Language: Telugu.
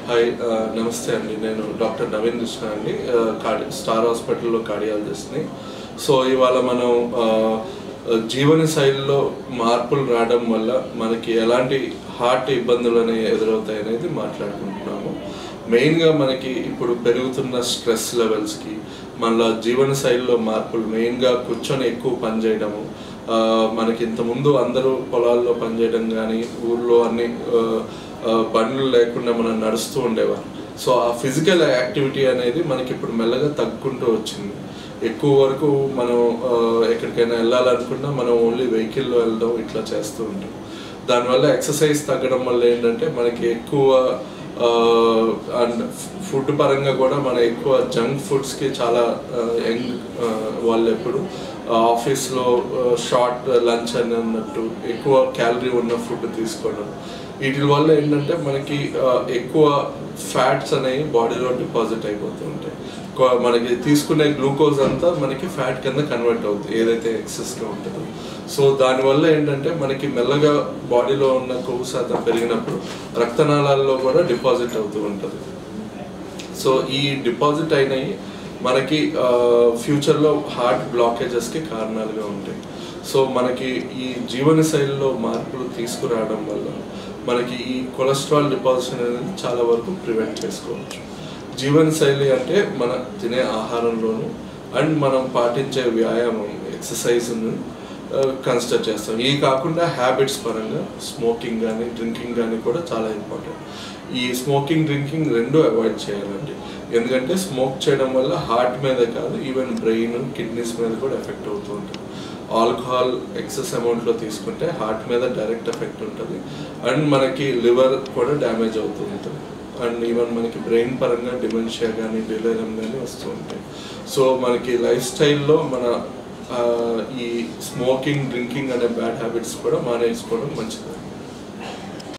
హాయ్ ఆ, నమస్తే అండి నేను డాక్టర్ నవీన్ కృష్ణ అండి ఆ, కార్డి స్టార్ హాస్పిటల్లో కార్డియాలజిస్ట్ని సో ఇవాళ మనం ఆ, జీవన శైలిలో మార్పులు రావడం వల్ల మనకి ఎలాంటి హార్ట్ ఇబ్బందులు అనేవి ఎదురవుతాయి అనేది మాట్లాడుకుంటున్నాము మెయిన్గా మనకి ఇప్పుడు పెరుగుతున్న స్ట్రెస్ లెవెల్స్కి మళ్ళీ జీవన శైలిలో మార్పులు మెయిన్గా కూర్చొని ఎక్కువ పని చేయడము ఆ, మనకి ఇంతకుముందు అందరూ పొలాల్లో పనిచేయడం కానీ ఊళ్ళో అన్ని ఆ, ఆ, బండ్లు లేకుండా మనం నడుస్తూ ఉండేవారు సో ఆ ఫిజికల్ యాక్టివిటీ అనేది మనకి ఇప్పుడు మెల్లగా తగ్గుకుంటూ వచ్చింది ఎక్కువ వరకు మనం ఆ, ఎక్కడికైనా వెళ్ళాలనుకున్నా మనం ఓన్లీ వెహికల్లో వెళ్ళడం ఇట్లా చేస్తూ ఉంటాం దానివల్ల ఎక్సర్సైజ్ తగ్గడం వల్ల ఏంటంటే మనకి ఎక్కువ అండ్ ఫుడ్ పరంగా కూడా మన ఎక్కువ జంక్ ఫుడ్స్కి చాలా యంగ్ వాళ్ళు ఎప్పుడు ఆఫీస్లో షార్ట్ లంచ్ అని అన్నట్టు ఎక్కువ క్యాలరీ ఉన్న ఫుడ్ తీసుకోవడం వీటి వల్ల ఏంటంటే మనకి ఆ, ఎక్కువ ఫ్యాట్స్ అనేవి బాడీలో డిపాజిట్ అయిపోతూ ఉంటాయి కొ- మనకి తీసుకునే గ్లూకోజ్ అంతా మనకి ఫ్యాట్ కింద కన్వర్ట్ అవుతుంది ఏదైతే ఎక్సెస్గా ఉంటుందో సో దానివల్ల ఏంటంటే మనకి మెల్లగా బాడీలో ఉన్న కొవ్వు శాతం పెరిగినప్పుడు రక్తనాళాల్లో కూడా డిపాజిట్ అవుతూ ఉంటుంది సో ఈ డిపాజిట్ అయినవి మనకి ఫ్యూచర్లో హార్ట్ బ్లాకేజెస్కి కారణాలుగా ఉంటాయి సో మనకి ఈ జీవన శైలిలో మార్పులు తీసుకురావడం వల్ల మనకి ఈ కొలెస్ట్రాల్ డిపాజిషన్ అనేది చాలా వరకు ప్రివెంట్ చేసుకోవచ్చు జీవన శైలి అంటే మన తినే ఆహారంలోను అండ్ మనం పాటించే వ్యాయామం ఎక్సర్సైజ్ను కన్సిడర్ చేస్తాం ఇవి కాకుండా హ్యాబిట్స్ పరంగా స్మోకింగ్ కానీ డ్రింకింగ్ కానీ కూడా చాలా ఇంపార్టెంట్ ఈ స్మోకింగ్ డ్రింకింగ్ రెండు అవాయిడ్ చేయాలండి ఎందుకంటే స్మోక్ చేయడం వల్ల హార్ట్ మీదే కాదు ఈవెన్ బ్రెయిన్ కిడ్నీస్ మీద కూడా ఎఫెక్ట్ అవుతూ ఉంటుంది ఆల్కహాల్ ఎక్సెస్ అమౌంట్లో తీసుకుంటే హార్ట్ మీద డైరెక్ట్ ఎఫెక్ట్ ఉంటుంది అండ్ మనకి లివర్ కూడా డ్యామేజ్ అవుతూ ఉంటుంది అండ్ ఈవెన్ మనకి బ్రెయిన్ పరంగా డిమెన్షియా కానీ డిలేరం కానీ వస్తూ ఉంటాయి సో మనకి లైఫ్ స్టైల్లో మన ఆ, ఈ స్మోకింగ్ డ్రింకింగ్ అనే బ్యాడ్ హ్యాబిట్స్ కూడా మానేసుకోవడం మంచిది